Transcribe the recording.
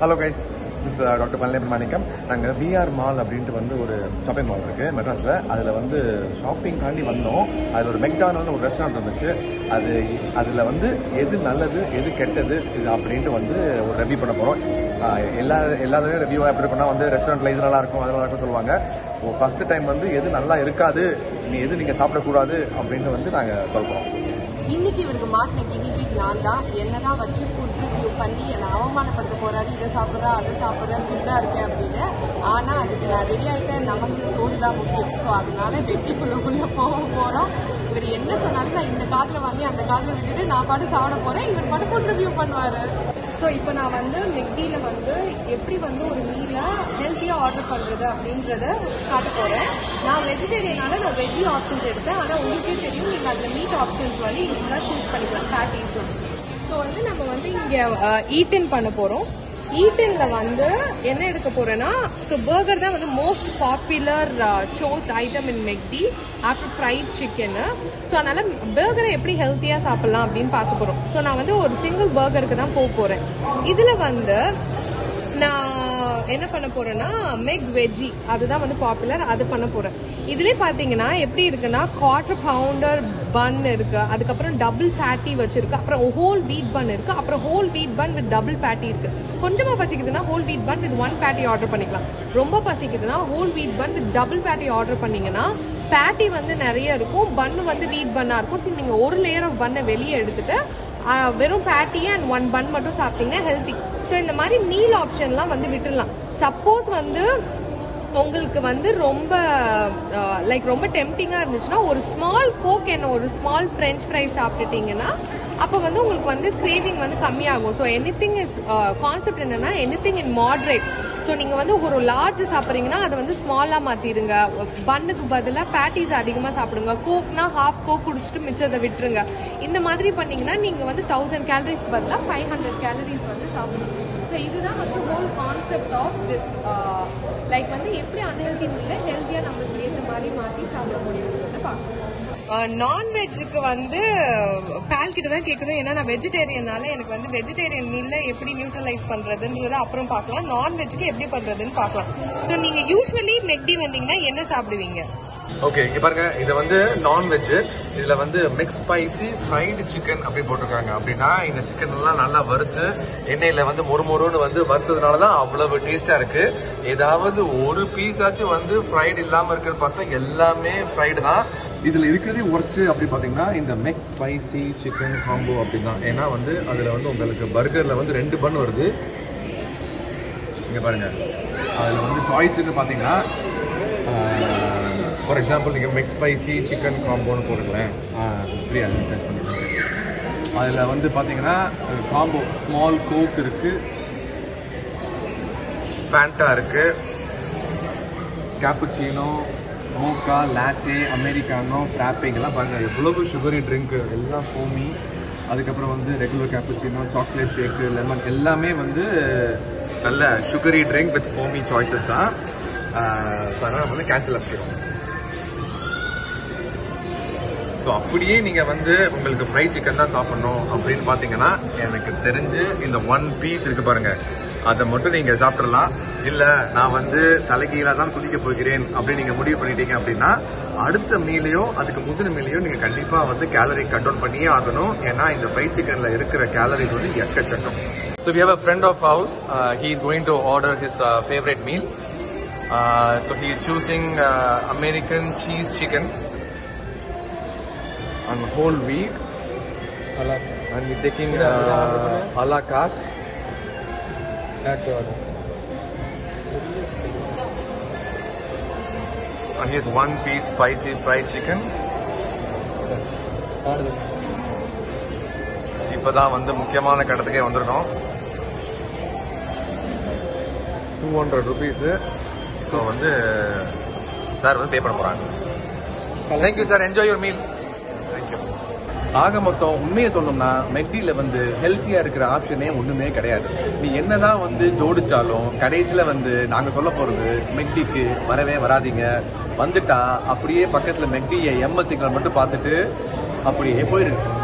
hello guys this doctor Palaniappan Manickam நாங்கள் VR mall அப்படின்ட்டு வந்து ஒரு ஷாப்பிங் மால் இருக்கு மெட்ராஸில் அதில் வந்து ஷாப்பிங் தாண்டி வந்தோம் அதில் ஒரு மெக்டானல்னு ஒரு ரெஸ்டாரண்ட் இருந்துச்சு அது அதில் வந்து எது நல்லது எது கெட்டது இது அப்படின்ட்டு வந்து ஒரு ரெவ்யூ பண்ண போகிறோம் எல்லா எல்லாருமே ரெவ்யூ எப்படி பண்ணால் வந்து ரெஸ்டாரண்ட்டில் இது நல்லா இருக்கும் அது நல்லா இருக்கும்னு சொல்லுவாங்க ஃபர்ஸ்ட் டைம் வந்து எது நல்லா இருக்காது நீ எது நீங்கள் சாப்பிடக்கூடாது அப்படின்ட்டு வந்து நாங்கள் சொல்கிறோம் இன்னைக்கு இவருக்கு மாட்டின கினிபிக் நான் தான் என்னதான் வச்சு ஃபுட் ரிவ்யூ பண்ணி என்னை அவமானப்படுத்த போறாரு இதை சாப்பிட்றா அதை சாப்பிட்றேன் குட்டா இருக்கேன் அப்படின்னு ஆனா அதுக்கு நான் ரெடி ஆயிட்டேன் நமக்கு சோறு தான் முக்கியம் ஸோ அதனால வெட்டிக்குள்ள உள்ள போக போறோம் இவர் என்ன சொன்னாலும் நான் இந்த காதுல வாங்கி அந்த காதுல விட்டுட்டு நான் பாட்டு சாப்பிட போறேன் இவர் பாட்டு ஃபுட் ரிவ்யூ பண்ணுவாரு ஸோ இப்போ நான் வந்து மெக்டியில் வந்து எப்படி வந்து ஒரு மீலை ஹெல்த்தியாக ஆர்டர் பண்ணுறது அப்படின்றத காட்ட போகிறேன் நான் வெஜிடேரியனால நான் வெஜ்ஜி ஆப்ஷன்ஸ் எடுத்தேன் ஆனால் உங்களுக்கே தெரியும் நீங்கள் அதில் மீட் ஆப்ஷன்ஸ் வந்து இன்ஸ்டன்டாக சூஸ் பண்ணிக்கலாம் பேட்டிஸ்லாம் ஸோ வந்து நம்ம வந்து இங்கே ஈட்டன் பண்ண போகிறோம் ஈட்டன்ல வந்து என்ன எடுக்க போறேன்னா ஸோ பர்கர் தான் வந்து most popular sauce item in McD after fried chicken so அதனால பர்கரை எப்படி ஹெல்த்தியா சாப்பிடலாம் அப்படின்னு பார்க்க போறோம் ஸோ நான் வந்து ஒரு சிங்கிள் பர்கருக்கு தான் போக போறேன் இதுல வந்து நான் என்ன பண்ண போறேன்னா மெக் வெஜ்ஜி அதுதான் வந்து பாப்புலர் அது பண்ண போறேன் இதுலயே பாத்தீங்கன்னா எப்படி இருக்குன்னா குவார்டர் பவுண்டர் பன் இருக்கு அதுக்கப்புறம் டபுள் பேட்டி வச்சிருக்கு அப்புறம் ஹோல் வீட் பன் இருக்கு அப்புறம் whole wheat bun with double பேட்டி இருக்கு கொஞ்சமா பசிக்குதுன்னா whole wheat bun with one patty order பண்ணிக்கலாம் ரொம்ப பசிக்குதுன்னா whole wheat bun with double patty order பண்ணீங்கன்னா பேட்டி வந்து நிறைய இருக்கும் பன் வந்து வீட் பன்னா இருக்கும் சரி நீங்க ஒரு லேயர் ஆஃப் பண்ணை வெளியே எடுத்துட்டு ஆஹ், வெறும் பேட்டி அண்ட் ஒன் பன் மட்டும் சாப்பிட்டீங்கன்னா ஹெல்த்தி ஸோ இந்த மாதிரி மீல் ஆப்ஷன்லாம் வந்து விட்டுடலாம் சப்போஸ் வந்து உங்களுக்கு வந்து ரொம்ப லைக் ரொம்ப டெம்டிங்காக இருந்துச்சுன்னா ஒரு ஸ்மால் கோக் என்ன ஒரு ஸ்மால் ஃப்ரெஞ்ச் ஃப்ரைஸ் சாப்பிட்டுட்டீங்கன்னா அப்போ வந்து உங்களுக்கு வந்து கிரேவிங் வந்து கம்மியாகும் so anything is concept என்னன்னா anything in moderate so நீங்கள் வந்து ஒரு லார்ஜ் சாப்பிட்றீங்கன்னா அதை வந்து ஸ்மாலாக மாற்றிடுங்க பன்னுக்கு பதிலாக பேட்டிஸ் அதிகமாக சாப்பிடுங்க கோக்னா ஹாஃப் கோக் குடிச்சிட்டு மிச்சத்தை விட்டுருங்க இந்த மாதிரி பண்ணீங்கன்னா நீங்கள் வந்து தௌசண்ட் கேலரிஸ்க்கு பதிலாக ஃபைவ் ஹண்ட்ரட் கேலரிஸ் வந்து சாப்பிடலாம் ஸோ இதுதான் வந்து whole concept of this like வந்து எப்படி அன்ஹெல்தி மீல ஹெல்த்தியாக நம்மளுக்கு ஏற்ற மாதிரி மாற்றி சாப்பிட முடியும்ன்றத பார்க்கணும் நான்வெஜ்ஜுக்கு வந்து பால் கிட்ட தான் கேட்கணும் ஏன்னா நான் வெஜிடேரியனால எனக்கு வந்து வெஜிடேரியன் மீல்ல எப்படி நியூட்ரலைஸ் பண்றதுன்றத அப்புறம் பார்க்கலாம் நான்வெஜ்க்கு எப்படி பண்றதுன்னு பார்க்கலாம் ஸோ நீங்க யூஸ்வலி மெக்டி வந்தீங்கன்னா என்ன சாப்பிடுவீங்க ஓகே இங்க பாருங்க இது வந்து நான்வெஜ் இதுல வந்து மிக்ஸ் ஸ்பைசி ஃப்ரைடு சிக்கன் அப்படி போட்டிருக்காங்க அப்படின்னா இந்த சிக்கன் எல்லாம் நல்லா வறுத்து எண்ணெயில வந்து மொறு மொறுன்னு வந்து வறுத்ததுனால தான் அவ்வளவு டேஸ்டா இருக்கு ஏதாவது ஒரு பீஸ் ஆச்சும் வந்து ஃப்ரைடு இல்லாம இருக்குன்னு பார்த்தா எல்லாமே ஃப்ரைடு தான் இதுல இருக்கிறதே ஒர்ஸ்ட் அப்படி பாத்தீங்கன்னா இந்த மிக்ஸ் ஸ்பைசி சிக்கன் காம்போ அப்படிதான் ஏன்னா வந்து அதுல வந்து உங்களுக்கு பர்கர்ல வந்து ரெண்டு பன் வருது இங்க பாருங்க அதுல வந்து சாய்ஸ்ன்னு பாத்தீங்கன்னா ஃபார் எக்ஸாம்பிள் நீங்கள் மிக்ஸ் ஸ்பைசி சிக்கன் காம்போன்னு போட்டுக்கலாம் ஃப்ரீயா டெஸ்ட் பண்ணிக்கலாம் அதில் வந்து பார்த்தீங்கன்னா காம்போ ஸ்மால் கோக் இருக்கு ஃபேண்டா இருக்கு கேப்புச்சினோ மோக்கா லாட்டே அமெரிக்கானோ ஃப்ராப்பிங் எல்லாம் பாருங்க எவ்வளவு சுகரி ட்ரிங்க் எல்லாம் ஃபோமி அதுக்கப்புறம் வந்து regular cappuccino chocolate shake lemon எல்லாமே வந்து நல்ல sugary drink with foamy choices தான் ஸோ அதனால் வந்து கேன்சல் ஆகிடும் ஸோ அப்படியே நீங்கள் வந்து உங்களுக்கு ஃப்ரை சிக்கன் தான் சாப்பிடணும் அப்படின்னு பார்த்தீங்கன்னா எனக்கு தெரிஞ்சு இந்த ஒன் பீஸ் இருக்கு பாருங்க அதை மட்டும் நீங்கள் சாப்பிட்றலாம் இல்லை நான் வந்து தலைகீழாக தான் குதிக்க போகிறேன் அப்படின்னு நீங்கள் முடிவு பண்ணிட்டீங்க அப்படின்னா அடுத்த மீலையோ அதுக்கு முந்தின மீலையோ நீங்கள் கண்டிப்பாக வந்து கேலரி கட் டவுன் பண்ணியே ஆகணும் ஏன்னா இந்த ஃப்ரை சிக்கனில் இருக்கிற கேலரிஸ் வந்து எக்கச்சக்கம் so we have a friend of house he is going to order his favourite meal so he is choosing American cheese chicken on whole wheat and we're taking uh, a la carte and here's one piece spicy fried chicken இப்பதான் வந்து முக்கியமான கடத்துக்கே வந்திருக்கோம் two hundred rupees so வந்து sir வந்து pay பண்ண போறாங்க thank you sir enjoy your meal ஆக மொத்தம் உண்மையை சொல்லணும்னா மெக்டில வந்து ஹெல்த்தியா இருக்கிற ஆப்ஷனே ஒண்ணுமே கிடையாது நீ என்னதான் வந்து ஜோடிச்சாலும் கடைசியில வந்து நாங்க சொல்ல போறது மெக்டிக்கு வரவே வராதீங்க வந்துட்டா அப்படியே பக்கத்துல மெக்டியை எம்எஸ்சிக்கள் மட்டும் பார்த்துட்டு அப்படியே போயிரு